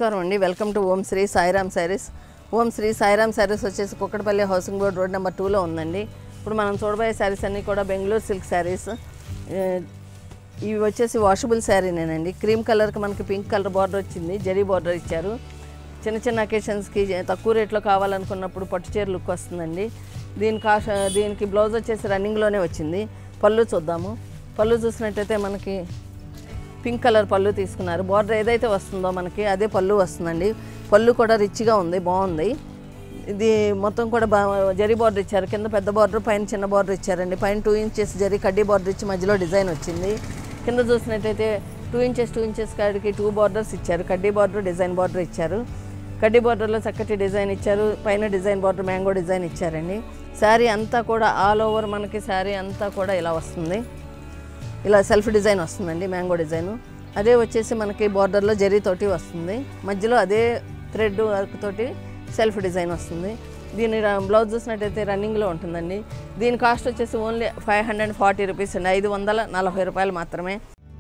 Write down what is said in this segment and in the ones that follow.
నమస్కారం అండి welcome to Om Shri Sairam saris Om Shri Sairam saris వచ్చేసి Kukatpally housing board road number టూలో ఉందండి ఇప్పుడు మనం చూడబోయే శారీస్ అన్నీ కూడా బెంగళూరు సిల్క్ శారీస్ ఇవి వచ్చేసి వాషబుల్ శారీనేనండి క్రీమ్ కలర్కి మనకి పింక్ కలర్ బార్డర్ వచ్చింది జరీ బార్డర్ ఇచ్చారు చిన్న చిన్న అకేషన్స్కి తక్కువ రేట్లో కావాలనుకున్నప్పుడు పట్టు చీర లుక్ వస్తుందండి దీని కాష దీనికి బ్లౌజ్ వచ్చేసి రన్నింగ్లోనే వచ్చింది పళ్ళు చూద్దాము పళ్ళు చూసినట్టయితే మనకి పింక్ కలర్ పళ్ళు తీసుకున్నారు బార్డర్ ఏదైతే వస్తుందో మనకి అదే పళ్ళు వస్తుందండి పళ్ళు కూడా రిచ్గా ఉంది బాగుంది ఇది మొత్తం కూడా బా జరీ బార్డర్ ఇచ్చారు కింద పెద్ద బార్డర్ పైన చిన్న బార్డర్ ఇచ్చారండి పైన టూ ఇంచెస్ జరీ కడ్డీ బార్డర్ ఇచ్చి మధ్యలో డిజైన్ వచ్చింది కింద చూసినట్టయితే టూ ఇంచెస్ టూ ఇంచెస్ కాడికి టూ బార్డర్స్ ఇచ్చారు కడ్డీ బార్డర్ డిజైన్ బార్డర్ ఇచ్చారు కడ్డీ బార్డర్లో చక్కటి డిజైన్ ఇచ్చారు పైన డిజైన్ బార్డర్ మ్యాంగో డిజైన్ ఇచ్చారండి శారీ అంతా కూడా ఆల్ ఓవర్ మనకి శారీ అంతా కూడా ఇలా వస్తుంది ఇలా సెల్ఫ్ డిజైన్ వస్తుందండి మ్యాంగో డిజైన్ అదే వచ్చేసి మనకి బార్డర్లో జరీ తోటి వస్తుంది మధ్యలో అదే థ్రెడ్ వర్క్ తోటి సెల్ఫ్ డిజైన్ వస్తుంది దీని ర- బ్లౌజ్ చూసినట్టయితే రన్నింగ్లో ఉంటుందండి దీని కాస్ట్ వచ్చేసి only five hundred forty rupees అండి ఐదు వందల నలభై రూపాయలు మాత్రమే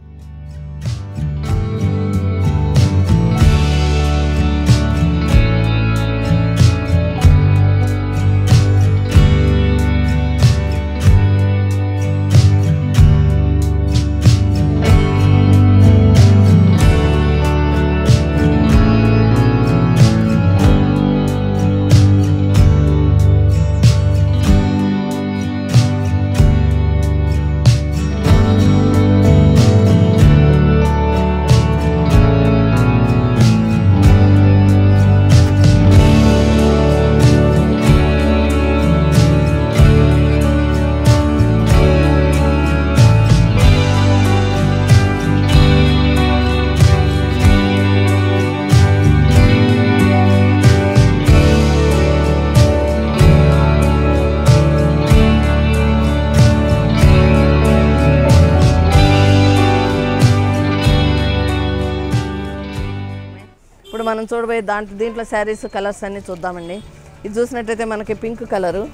ఇప్పుడు మనం చూడబోయే దాంట్లో దీంట్లో శారీస్ కలర్స్ అన్నీ చూద్దామండి ఇది చూసినట్టయితే మనకి పింక్ కలరు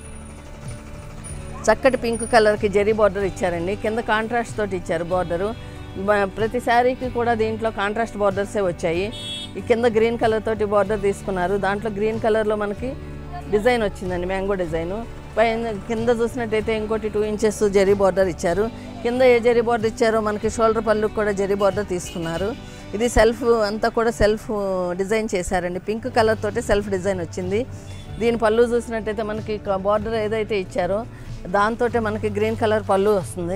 చక్కటి పింక్ కలర్కి జరీ బార్డర్ ఇచ్చారండి కింద కాంట్రాస్ట్ తోటి ఇచ్చారు బార్డరు బ- ప్రతి శారీకి కూడా దీంట్లో కాంట్రాస్ట్ బార్డర్సే వచ్చాయి ఈ కింద గ్రీన్ కలర్ తోటి బార్డర్ తీసుకున్నారు దాంట్లో గ్రీన్ కలర్లో మనకి డిజైన్ వచ్చిందండి మ్యాంగో డిజైను పైన కింద చూసినట్టయితే ఇంకోటి టూ ఇంచెస్ జరీ బార్డర్ ఇచ్చారు కింద ఏ జరీ బార్డర్ ఇచ్చారో మనకి షోల్డర్ పళ్ళుకి కూడా జరీ బార్డర్ తీసుకున్నారు ఇది సెల్ఫ్ అంతా కూడా సెల్ఫ్ డిజైన్ చేశారండి పింక్ కలర్ తోటి సెల్ఫ్ డిజైన్ వచ్చింది దీని పళ్ళు చూసినట్టయితే మనకి బార్డర్ ఏదైతే ఇచ్చారో దాంతో మనకి గ్రీన్ కలర్ పళ్ళు వస్తుంది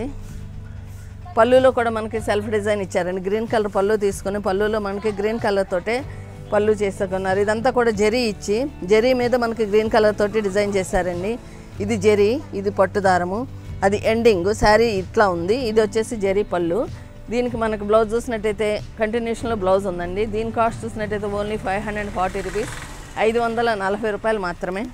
పళ్ళులో కూడా మనకి సెల్ఫ్ డిజైన్ ఇచ్చారండి గ్రీన్ కలర్ పళ్ళు తీసుకొని పళ్ళులో మనకి గ్రీన్ కలర్ తోటే పళ్ళు చేసుకున్నారు ఇదంతా కూడా జరీ ఇచ్చి జరీ మీద మనకి గ్రీన్ కలర్ తోటి డిజైన్ చేశారండి ఇది జరీ ఇది పట్టు దారము అది ఎండింగ్ శారీ ఇట్లా ఉంది ఇది వచ్చేసి జరీ పళ్ళు దీనికి మనకి బ్లౌజ్ చూసినట్టయితే కంటిన్యూషన్లో బ్లౌజ్ ఉందండి దీని కాస్ట్ చూసినట్టయితే only five hundred forty rupees ఐదు వందల నలభై రూపాయలు మాత్రమే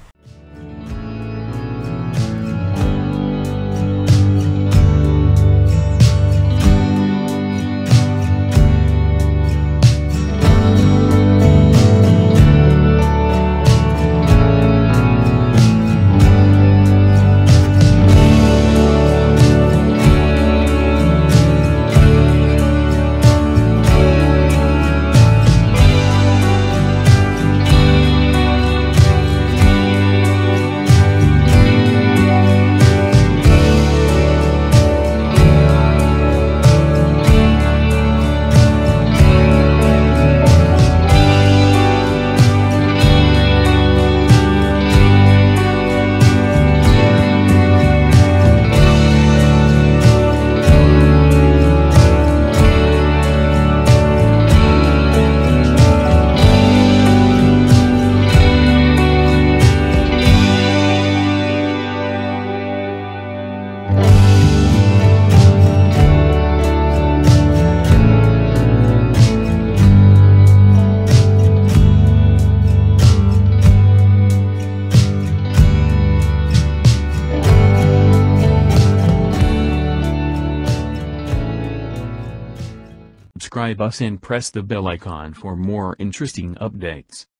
Subscribe us and press the bell icon for more interesting updates.